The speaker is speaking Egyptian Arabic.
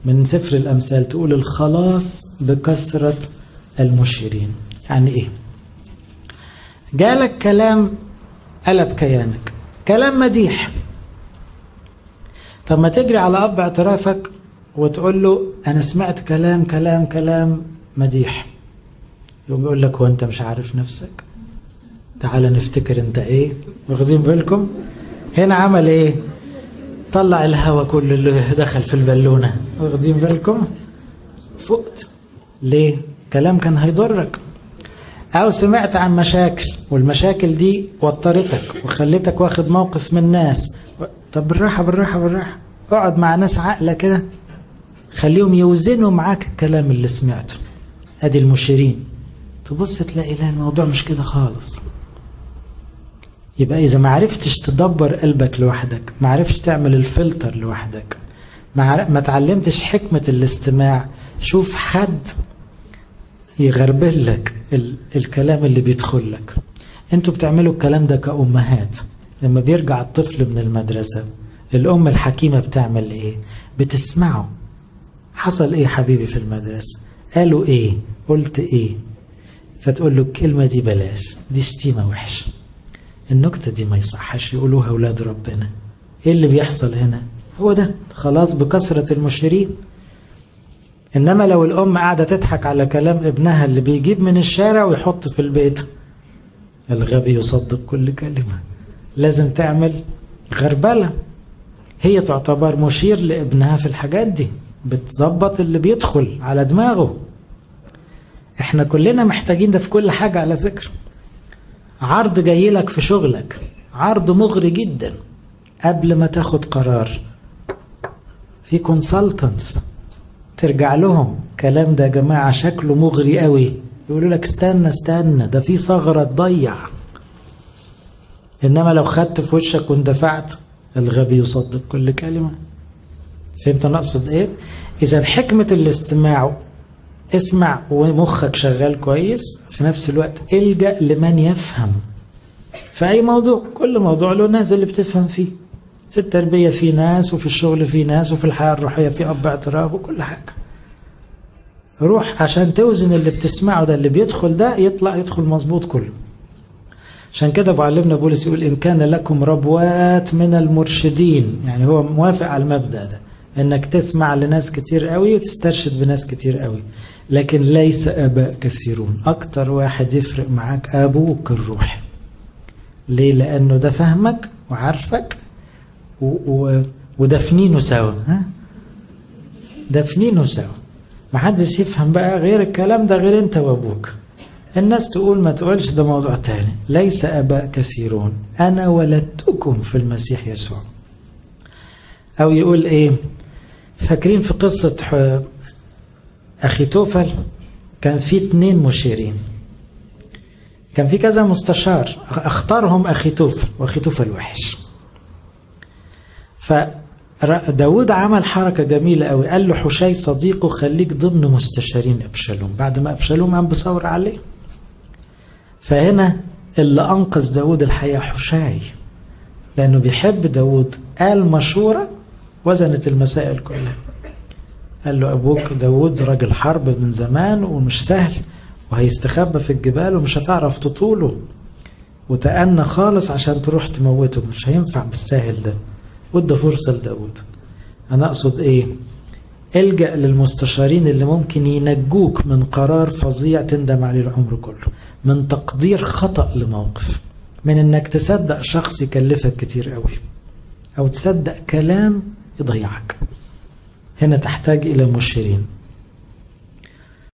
من سفر الأمثال تقول الخلاص بكثرة المشيرين يعني إيه جالك كلام قلب كيانك كلام مديح طب ما تجري على أب اعترافك وتقول له أنا سمعت كلام كلام كلام مديح يقوم يقول لك هو أنت مش عارف نفسك تعال نفتكر أنت إيه واخذين بالكم هنا عمل إيه طلع الهوا كل اللي دخل في البالونة واخدين بالكم فقت ليه كلام كان هيضرك أو سمعت عن مشاكل والمشاكل دي وترتك وخلتك واخد موقف من ناس طب بالراحة بالراحة بالراحة اقعد مع ناس عاقلة كده خليهم يوزنوا معاك الكلام اللي سمعته ادي المشيرين تبص تلاقي لا الموضوع مش كده خالص يبقى اذا ما عرفتش تدبر قلبك لوحدك ما عرفتش تعمل الفلتر لوحدك ما, ما تعلمتش حكمة الاستماع شوف حد يغربل لك ال... الكلام اللي بيدخل لك انتوا بتعملوا الكلام ده كأمهات لما بيرجع الطفل من المدرسة الأم الحكيمة بتعمل إيه بتسمعه حصل إيه حبيبي في المدرسة قالوا إيه قلت إيه فتقول له الكلمة دي بلاش دي شتيمة وحش النكتة دي ما يصحش يقولوها أولاد ربنا إيه اللي بيحصل هنا هو ده خلاص بكثرة المشيرين إنما لو الأم قاعدة تضحك على كلام ابنها اللي بيجيب من الشارع ويحط في البيت الغبي يصدق كل كلمة لازم تعمل غربلة هي تعتبر مشير لابنها في الحاجات دي بتظبط اللي بيدخل على دماغه احنا كلنا محتاجين ده في كل حاجة على فكرة عرض جاي لك في شغلك عرض مغري جدا قبل ما تاخد قرار في كونسلتنتس ترجع لهم كلام ده يا جماعة شكله مغري قوي يقولوا لك استنى استنى ده في ثغرة تضيع انما لو خدت في وشك واندفعت الغبي يصدق كل كلمه فهمت انا اقصد ايه اذا حكمه الاستماع اسمع ومخك شغال كويس في نفس الوقت الجا لمن يفهم في اي موضوع كل موضوع له ناس اللي بتفهم فيه في التربيه في ناس وفي الشغل في ناس وفي الحياه الروحيه في اب اعتراف وكل حاجه روح عشان توزن اللي بتسمعه ده اللي بيدخل ده يطلع يدخل مظبوط كله عشان كده معلمنا بولس يقول إن كان لكم ربوات من المرشدين يعني هو موافق على المبدأ ده إنك تسمع لناس كتير قوي وتسترشد بناس كتير قوي لكن ليس آباء كثيرون أكتر واحد يفرق معاك أبوك الروحي ليه لأنه ده فهمك وعارفك و... و... ودفنينه سوا ها دفنينه سوا محدش يفهم بقى غير الكلام ده غير انت وابوك الناس تقول ما تقولش ده موضوع تاني ليس أباء كثيرون أنا ولدتكم في المسيح يسوع أو يقول إيه فاكرين في قصة أخي توفل كان في اتنين مشيرين كان في كذا مستشار اختارهم أخي توفل وأخي توفل وحش فداود عمل حركة جميلة قوي قال له حشي صديقه خليك ضمن مستشارين أبشالوم بعد ما أبشالوم قام بثورة عليه فهنا اللي أنقذ داود الحقيقة حشاي لأنه بيحب داود قال مشورة وزنت المسائل كلها قال له أبوك داود راجل حرب من زمان ومش سهل وهيستخبى في الجبال ومش هتعرف تطوله وتأنى خالص عشان تروح تموته مش هينفع بالساهل ده وادى فرصة لداود أنا أقصد إيه الجأ للمستشارين اللي ممكن ينجوك من قرار فظيع تندم عليه العمر كله من تقدير خطأ لموقف من انك تصدق شخص يكلفك كتير قوي او تصدق كلام يضيعك هنا تحتاج الى مشيرين